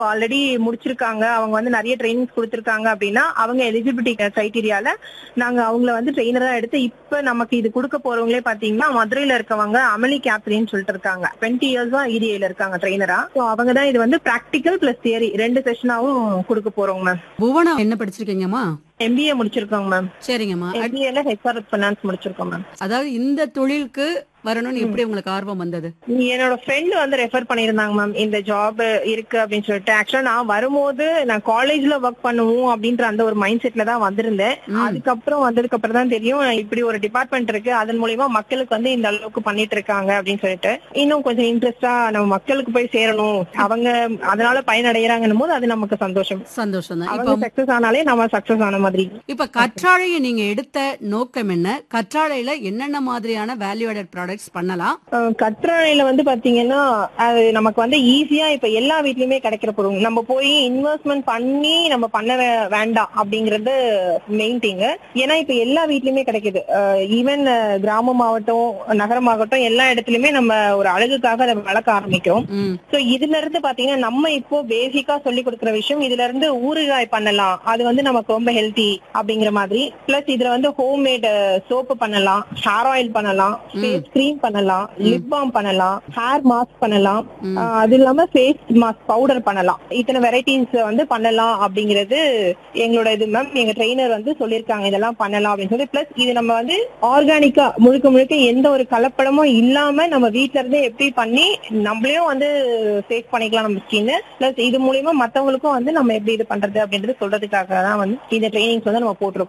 Already முடிச்சிருக்காங்க அவங்க வந்து நிறைய ட்ரைனிங்ஸ் கொடுத்திருக்காங்க அப்படின்னா அவங்க எலிஜிபிலிட்டி கிரைட்டீரியால நாங்க அவங்கள வந்து ட்ரெயினரா எடுத்து இப்ப நமக்கு இது கொடுக்க போறவங்களே பாத்தீங்கன்னா மதுரையில இருக்கவங்க அமளி கேத்ரின்னு சொல்லிட்டு இருக்காங்க டுவெண்ட்டி இயர்ஸா இடிஐல இருக்காங்க ட்ரெயினரா ஸோ அவங்க தான் இது வந்து பிராக்டிக்கல் பிளஸ் தியரி ரெண்டு செஷனாவும் கொடுக்க போறோங்க மேம் புவனா என்ன படிச்சிருக்கீங்கம்மா எம்பிஏ முடிச்சிருக்கோங்க மேம் சரிங்கம்மா அட்- எம்பிஏல ஹெச்ஆர் ஃபினான்ஸ் முடிச்சிருக்கோம் மேம் அதாவது இந்த தொழிலுக்கு வரணும்னு எப்படி உங்களுக்கு ஆர்வம் வந்தது என்னோட ஃப்ரெண்ட் வந்து ரெஃபர் பண்ணியிருந்தாங்க மேம் இந்த ஜாப் இருக்கு அப்படின்னு சொல்லிட்டு ஆக்சுவலா நான் வரும்போது நான் காலேஜ்ல ஒர்க் பண்ணுவோம் அப்படின்ற அந்த ஒரு மைண்ட் செட்ல தான் வந்திருந்தேன் ம். அதுக்கப்புறம் வந்ததுக்கு அப்புறம் தான் தெரியும் இப்படி ஒரு டிபார்ட்மெண்ட் இருக்கு அதன் மூலியமா மக்களுக்கு வந்து இந்த அளவுக்கு பண்ணிட்டு இருக்காங்க அப்படின்னு சொல்லிட்டு இன்னும் கொஞ்சம் இன்ட்ரெஸ்டா நம்ம மக்களுக்கு போய் சேரணும் அவங்க அதனால பயனடைகிறாங்கன்னும் போது அது நமக்கு சந்தோஷம் சந்தோஷம் தான் அவங்க இப்ப சக்சஸ் ஆனாலே நம்ம சக்சஸ் ஆன மாதிரி இப்ப கற்றாழையை நீங்க எடுத்த நோக்கம் என்ன கற்றாழையில என்னென்ன மாதிரியான வேல்யூ ஆடட் ப்ராடக்ட்ஸ் பண்ணலாம் அஹ் கற்றாழையில வந்து பாத்தீங்கன்னா அது நமக்கு வந்து ஈஸியா இப்ப எல்லா வீட்லயுமே கிடைக்கிற பொருள் நம்ம போய் இன்வெஸ்ட்மெண்ட் பண்ணி நம்ம பண்ண வே- வேண்டாம் அப்படிங்கறது மெயின் திங் ஏன்னா இப்ப எல்லா வீட்லயுமே கிடைக்குது ஈவன் கிராமமாகட்டும் நகரமாகட்டும் எல்லா இடத்துலயுமே நம்ம ஒரு அழகுக்காக அதை வளர்க்க ஆரம்பிக்கிறோம் ம் சோ இதுல இருந்து பாத்தீங்கன்னா நம்ம இப்போ பேசிக்கா சொல்லி கொடுக்குற விஷயம் இதுல இருந்து ஊறுகாய் பண்ணலாம் அது வந்து நமக்கு ரொம்ப ஹெல்த்தி அப்படிங்கிற மாதிரி பிளஸ் இதுல வந்து ஹோம் மேட் சோப்பு பண்ணலாம் ஹேர் ஆயில் பண்ணலாம் ஃபேஸ் கிரீம் பண்ணலாம் லிப் பாம் பண்ணலாம் ஹேர் மாஸ்க் பண்ணலாம் ம். ஆஹ் அது இல்லாம ஃபேஸ் மாஸ்க் பவுடர் பண்ணலாம் இத்தனை வெரைட்டிஸ் வந்து பண்ணலாம் அப்படிங்கிறது எங்களோட இது மேம் எங்க ட்ரெயினர் வந்து சொல்லியிருக்காங்க இதெல்லாம் பண்ணலாம் அப்படின்னு சொல்லி பிளஸ் இது நம்ம வந்து ஆர்கானிக்கா முழுக்க முழுக்க எந்த ஒரு கலப்படமும் இல்லாம நம்ம வீட்ல இருந்தே எப்படி பண்ணி நம்மளையும் வந்து சேஃப் பண்ணிக்கலாம் நம்ம ஸ்கின் பிளஸ் இது மூலியமா மத்தவங்களுக்கும் வந்து நம்ம எப்படி இது பண்றது அப்படின்றது சொல்றதுக்காக தான் வந்து இந்த ட்ரைனிங்ஸ் வந்து நம்ம போட்டிருக்கோம்